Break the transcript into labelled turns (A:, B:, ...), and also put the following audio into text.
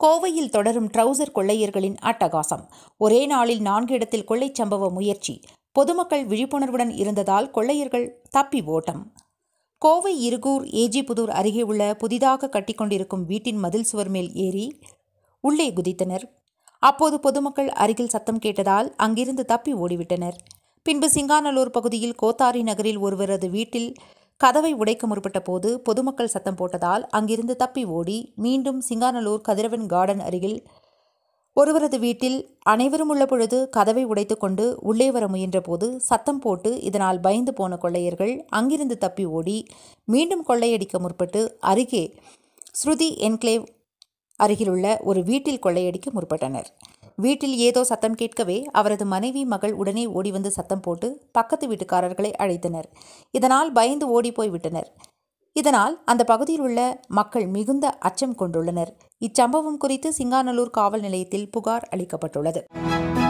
A: கோவையில் தொடரும் ட்ரவுசர் கொள்ளையர்களின் அட்டகாசம் ஒரே நாளில் நான்கு இடத்தில் கொள்ளைச் சம்பவ முயற்சி பொதுமக்கள் விழிப்புணர்வுடன் இருந்ததால் கொள்ளையர்கள் தப்பி ஓட்டம் கோவை இருகூர் ஏஜிபுதூர் அருகே உள்ள புதிதாக கட்டிக்கொண்டிருக்கும் வீட்டின் மதில் சுவர் மேல் ஏறி உள்ளே குதித்தனர் அப்போது பொதுமக்கள் அருகில் சத்தம் கேட்டதால் அங்கிருந்து தப்பி ஓடிவிட்டனர் பின்பு சிங்காநல்லூர் பகுதியில் கோத்தாரி நகரில் ஒருவரது வீட்டில் கதவை உடைக்க முற்பட்ட போது பொதுமக்கள் சத்தம் போட்டதால் அங்கிருந்து தப்பி ஓடி மீண்டும் சிங்காநல்லூர் கதிரவன் கார்டன் அருகில் ஒருவரது வீட்டில் அனைவரும் உள்ள பொழுது கதவை உடைத்துக்கொண்டு உள்ளே வர முயன்றபோது சத்தம் போட்டு இதனால் பயந்து போன கொள்ளையர்கள் அங்கிருந்து தப்பி ஓடி மீண்டும் கொள்ளையடிக்க முற்பட்டு அருகே ஸ்ருதி என்க்ளேவ் அருகிலுள்ள ஒரு வீட்டில் கொள்ளையடிக்க முற்பட்டனர் வீட்டில் ஏதோ சத்தம் கேட்கவே அவரது மனைவி மகள் உடனே ஓடி வந்து சத்தம் போட்டு பக்கத்து வீட்டுக்காரர்களை அழைத்தனர் இதனால் பயந்து ஓடிப்போய் விட்டனர் இதனால் அந்த பகுதியில் உள்ள மக்கள் மிகுந்த அச்சம் கொண்டுள்ளனர் இச்சம்பவம் குறித்து சிங்காநல்லூர் காவல் நிலையத்தில் புகார் அளிக்கப்பட்டுள்ளது